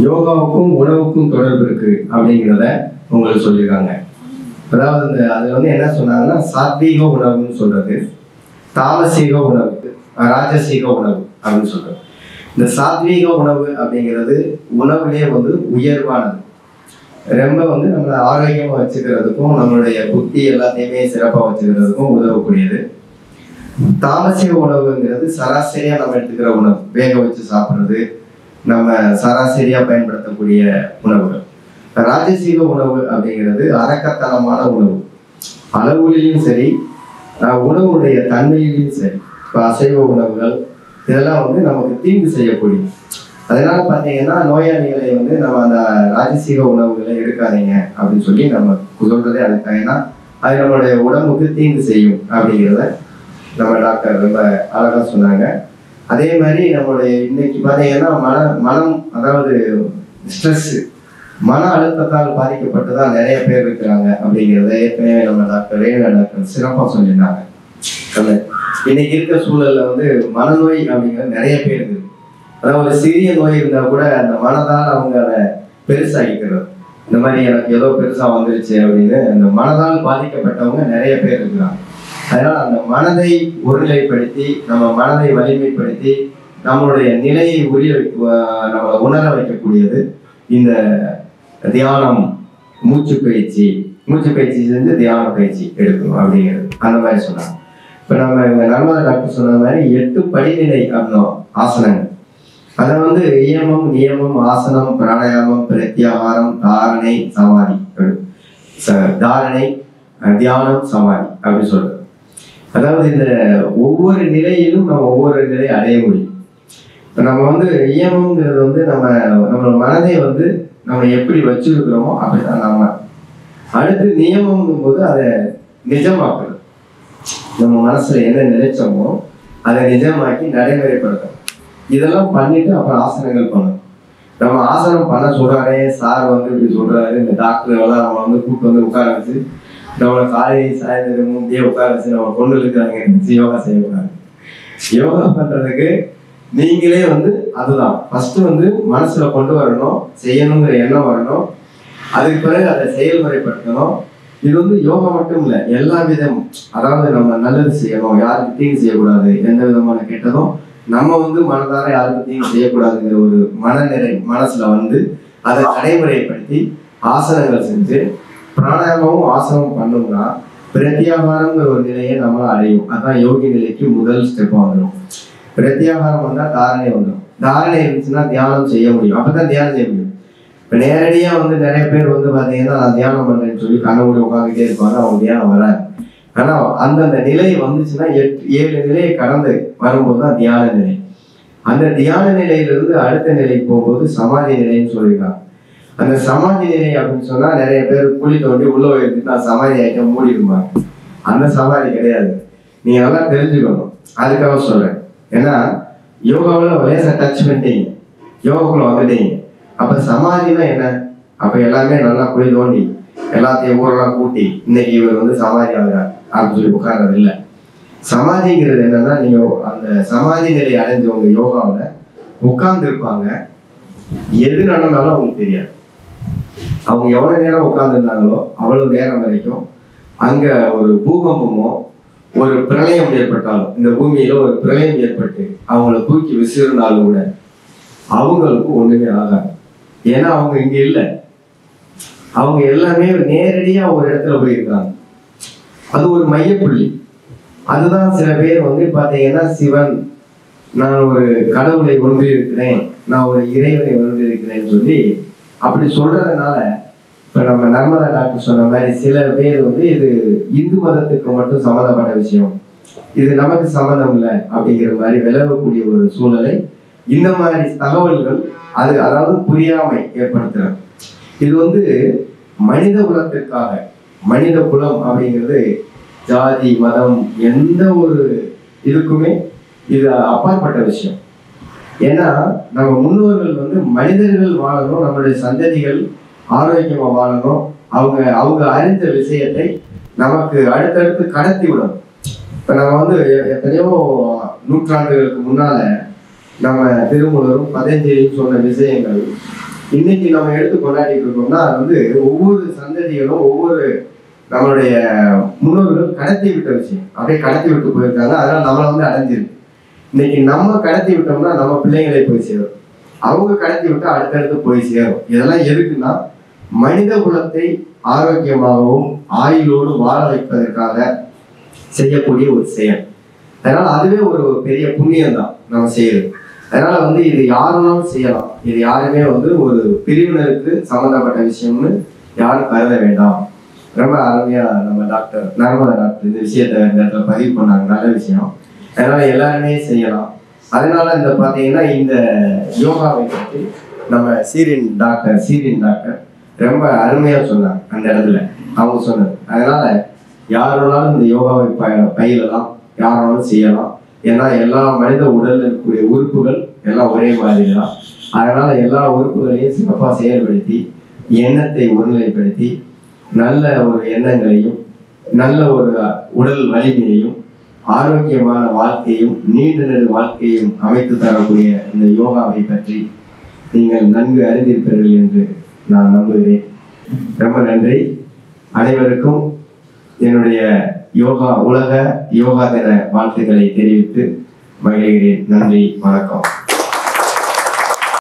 யோகாவுக்கும் உணவுக்கும் தொடர்பு இருக்கு அப்படிங்கிறத உங்களுக்கு சொல்லியிருக்காங்க அதாவது இந்த அது வந்து என்ன சொன்னாங்கன்னா சாத்வீக உணவுன்னு சொல்றது தாமசீக உணவு ராஜசீக உணவு அப்படின்னு சொல்றது இந்த சாத்வீக உணவு அப்படிங்கிறது உணவுலேயே வந்து உயர்வானது ரொம்ப வந்து நம்மளை ஆரோக்கியமா வச்சுக்கிறதுக்கும் நம்மளுடைய புத்தி எல்லாத்தையுமே சிறப்பாக வச்சுக்கிறதுக்கும் உதவக்கூடியது தாமசிக உணவுங்கிறது சராசரியா நம்ம எடுத்துக்கிற உணவு வேக வச்சு சாப்பிட்றது நம்ம சராசரியா பயன்படுத்தக்கூடிய உணவுகள் ராஜசீக உணவு அப்படிங்கிறது அரக்கத்தனமான உணவு அளவுலையும் சரி அஹ் உணவுடைய தன்மையிலையும் சரி இப்போ அசைவ உணவுகள் இதெல்லாம் வந்து நமக்கு தீங்கு செய்யக்கூடியது அதனால பார்த்தீங்கன்னா நோயாளிகளை வந்து நம்ம அந்த ராஜசீக உணவுகளை எடுக்காதீங்க அப்படின்னு சொல்லி நம்ம சொல்றதே அதுக்கு ஏன்னா அது நம்மளுடைய உடம்புக்கு தீங்கு செய்யும் அப்படிங்கிறத நம்ம டாக்டர் ரொம்ப அழகா சொன்னாங்க அதே மாதிரி நம்மளுடைய இன்னைக்கு பார்த்தீங்கன்னா மன மனம் அதாவது ஸ்ட்ரெஸ் மன அழுத்தத்தால் பாதிக்கப்பட்டதா நிறைய பேர் இருக்கிறாங்க அப்படிங்கிறத ஏற்கனவே நம்ம டாக்டர் ரேணுகா டாக்டர் சிறப்பாக சொல்லியிருந்தாங்க அந்த இன்னைக்கு இருக்க சூழல்ல வந்து மனநோய் அப்படிங்கிறது நிறைய பேர் இருக்குது அதாவது ஒரு சிறிய நோய் இருந்தா கூட அந்த மனதால் அவங்க அதை பெருசாகிக்கிறது இந்த மாதிரி எனக்கு ஏதோ பெருசா வந்துருச்சு அப்படின்னு அந்த மனதால் பாதிக்கப்பட்டவங்க நிறைய பேர் இருக்கிறாங்க அதனால அந்த மனதை ஒருநிலைப்படுத்தி நம்ம மனதை வலிமைப்படுத்தி நம்மளுடைய நிலையை உரிய அஹ் நம்மளை உணர வைக்கக்கூடியது இந்த தியானம் மூச்சு பயிற்சி மூச்சு பயிற்சி செஞ்சு தியான பயிற்சி எடுக்கணும் அப்படிங்கிறது அந்த மாதிரி சொன்னாங்க இப்போ நம்ம இங்க நர்மதா டாக்டர் சொன்ன மாதிரி எட்டு படிநிலை அப்படின்னோம் ஆசனங்கள் அதை வந்து இயமம் நியமம் ஆசனம் பிராணாயாமம் பிரத்யாகாரம் தாரணை சமாதி ச- தாரணை அஹ், தியானம் சமாதி அப்படி சொல்றது அதாவது இந்த ஒவ்வொரு நிலையிலும் நம்ம ஒவ்வொரு நிலை அடைய முடியும் இப்ப நம்ம வந்து இயமம்ங்கிறது வந்து நம்ம நம்ம மனதை வந்து நம்ம எப்படி வச்சிருக்கிறோமோ அப்படிதான் நம்ம அடுத்து நியமம்ங்கும் போது அதை நிஜமாக்குறது நம்ம மனசுல என்ன நினைச்சோமோ அதை நிஜமாக்கி நடைமுறைப்படுத்தணும் இதெல்லாம் பண்ணிட்டு அப்புறம் ஆசனங்கள் பண்ணணும் நம்ம ஆசனம் பண்ண சொல்றாரே சார் வந்து இப்படி சொல்றாரு இந்த டாக்டர் எல்லாம் நம்ம வந்து கூப்பிட்டு வந்து உட்கார வச்சு நம்மளை காலை சாயந்தரமும் இப்படியே உட்கார வச்சு நம்ம கொண்டு இருக்கிறாங்க யோகா செய்யக்கூடாது யோகா பண்றதுக்கு நீங்களே வந்து அதுதான் ஃபர்ஸ்ட் வந்து மனசுல கொண்டு வரணும் செய்யணுங்கிற எண்ணம் வரணும் அதுக்கு பிறகு அதை செயல்முறைப்படுத்தணும் இது வந்து யோகா மட்டும் இல்லை எல்லா விதமும் அதாவது நம்ம நல்லது செய்யணும் யாருக்கு தீங்கு செய்யக்கூடாது எந்த விதமான கெட்டதும் நம்ம வந்து மனதார யாருக்கு தீங்கு செய்யக்கூடாதுங்கிற ஒரு மனநிலை மனசுல வந்து அதை நடைமுறைப்படுத்தி ஆசனங்கள் செஞ்சு பிராணாயாமமும் ஆசனமும் பண்ணோம்னா பிரத்யாகாரங்கிற ஒரு நிலையை நம்ம அடையும் அதான் யோகி நிலைக்கு முதல் ஸ்டெப்பாக வந்துடும் பிரத்யாகாரம் வந்தா தாரணை வந்துடும் தாரணை இருந்துச்சுன்னா தியானம் செய்ய முடியும் அப்பதான் தியானம் செய்ய முடியும் இப்போ நேரடியாக வந்து நிறைய பேர் வந்து பார்த்தீங்கன்னா நான் தியானம் பண்றேன்னு சொல்லி கண்ண மூடி உட்காந்துட்டே இருப்பாங்க அவங்க தியானம் வராது ஆனா அந்தந்த நிலை வந்துச்சுன்னா எட்டு ஏழு நிலையை கடந்து வரும்போது தான் தியான நிலை அந்த தியான நிலையிலிருந்து அடுத்த நிலைக்கு போகும்போது சமாதி நிலைன்னு சொல்லியிருக்காங்க அந்த சமாதி நிலை அப்படின்னு சொன்னா நிறைய பேர் குழி தோண்டி உள்ள போயிருக்கு நான் சமாதி ஆகிட்ட மூடிடுவாங்க அந்த சமாதி கிடையாது நீங்க நல்லா தெரிஞ்சுக்கணும் அதுக்காக சொல்றேன் ஏன்னா யோகாவில் லேசாக டச் பண்ணிட்டீங்க யோகாக்குள்ள வந்துட்டீங்க அப்ப சமாதினா என்ன அப்ப எல்லாமே நல்லா குழி தோண்டி எல்லாத்தையும் ஊரெல்லாம் கூட்டி இன்னைக்கு இவர் வந்து சமாதி ஆகிறார் அப்படின்னு சொல்லி உட்கார்றது இல்லை சமாதிங்கிறது என்னன்னா நீங்க அந்த சமாதி நிலை அடைஞ்சவங்க யோகாவில் உட்கார்ந்து இருப்பாங்க எது நடந்தாலும் அவங்களுக்கு தெரியாது அவங்க எவ்வளவு நேரம் உட்கார்ந்துருந்தாங்களோ அவ்வளவு நேரம் வரைக்கும் அங்க ஒரு பூகம்பமோ ஒரு பிரளயம் ஏற்பட்டாலும் இந்த பூமியில ஒரு பிரளயம் ஏற்பட்டு அவங்கள தூக்கி விசிறினாலும் கூட அவங்களுக்கு ஒண்ணுமே ஆகாது ஏன்னா அவங்க இங்க இல்லை அவங்க எல்லாமே நேரடியா ஒரு இடத்துல போயிருக்காங்க அது ஒரு மையப்புள்ளி அதுதான் சில பேர் வந்து பாத்தீங்கன்னா சிவன் நான் ஒரு கடவுளை ஒன்று இருக்கிறேன் நான் ஒரு இறைவனை ஒன்று இருக்கிறேன்னு சொல்லி அப்படி சொல்றதுனால இப்ப நம்ம நர்மதா டாக்டர் சொன்ன மாதிரி சில பேர் வந்து இது இந்து மதத்துக்கு மட்டும் சம்மந்தப்பட்ட விஷயம் இது நமக்கு சம்மந்தம் இல்லை அப்படிங்கிற மாதிரி விலகக்கூடிய ஒரு சூழலை இந்த மாதிரி தகவல்கள் அது அதாவது புரியாமை ஏற்படுத்துறது இது வந்து மனித குலத்திற்காக மனித குலம் அப்படிங்கிறது ஜாதி மதம் எந்த ஒரு இதுக்குமே இது அப்பாற்பட்ட விஷயம் ஏன்னா நம்ம முன்னோர்கள் வந்து மனிதர்கள் வாழணும் நம்மளுடைய சந்ததிகள் ஆரோக்கியமா வாழணும் அவங்க அவங்க அறிந்த விஷயத்தை நமக்கு அடுத்தடுத்து கடத்தி விடணும் இப்ப நம்ம வந்து எ- எத்தனையோ நூற்றாண்டுகளுக்கு முன்னால நம்ம திருமூலரும் பதஞ்சலியும் சொன்ன விஷயங்கள் இன்னைக்கு நம்ம எடுத்து கொண்டாடிட்டு இருக்கோம்னா அது வந்து ஒவ்வொரு சந்ததிகளும் ஒவ்வொரு நம்மளுடைய முன்னோர்கள் கடத்தி விட்ட விஷயம் அப்படியே கடத்தி விட்டு போயிருக்காங்க அதனால நம்மளை வந்து அடைஞ்சிருக்கு இன்னைக்கு நம்ம கடத்தி விட்டோம்னா நம்ம பிள்ளைங்களே போய் சேரும் அவங்க கடத்தி விட்டா அடுத்தடுத்து போய் சேரும் இதெல்லாம் எதுக்குன்னா மனித குலத்தை ஆரோக்கியமாகவும் ஆயுளோடு வாழ வைப்பதற்காக செய்யக்கூடிய ஒரு செயல் அதனால அதுவே ஒரு பெரிய புண்ணியம் தான் நம்ம செய்யறது அதனால வந்து இது யாருனாலும் செய்யலாம் இது யாருமே வந்து ஒரு பிரிவினருக்கு சம்பந்தப்பட்ட விஷயம்னு யாரும் கருத வேண்டாம் ரொம்ப அருமையா நம்ம டாக்டர் நர்மதா டாக்டர் இந்த விஷயத்தை இந்த இடத்துல பதிவு பண்ணாங்க நல்ல விஷயம் அதனால எல்லாருமே செய்யலாம் அதனால இந்த பாத்தீங்கன்னா இந்த யோகாவை பற்றி நம்ம சீரியன் டாக்டர் சீரியன் டாக்டர் ரொம்ப அருமையா சொன்னாங்க அந்த இடத்துல அவங்க சொன்னது அதனால யாரோனாலும் இந்த யோகாவை ப பயிலலாம் யாரோனாலும் செய்யலாம் ஏன்னா எல்லா மனித உடல்ல இருக்கக்கூடிய உறுப்புகள் எல்லாம் ஒரே மாதிரி தான் அதனால எல்லா உறுப்புகளையும் சிறப்பாக செயல்படுத்தி எண்ணத்தை ஒருநிலைப்படுத்தி நல்ல ஒரு எண்ணங்களையும் நல்ல ஒரு உடல் வலிமையையும் ஆரோக்கியமான வாழ்க்கையும் நீண்ட நெடு வாழ்க்கையும் அமைத்து தரக்கூடிய இந்த யோகாவை பற்றி நீங்கள் நன்கு அறிந்திருப்பீர்கள் என்று நான் நம்புகிறேன் ரொம்ப நன்றி அனைவருக்கும் என்னுடைய யோகா உலக யோகா தின வாழ்த்துக்களை தெரிவித்து மகிழ்கிறேன் நன்றி வணக்கம்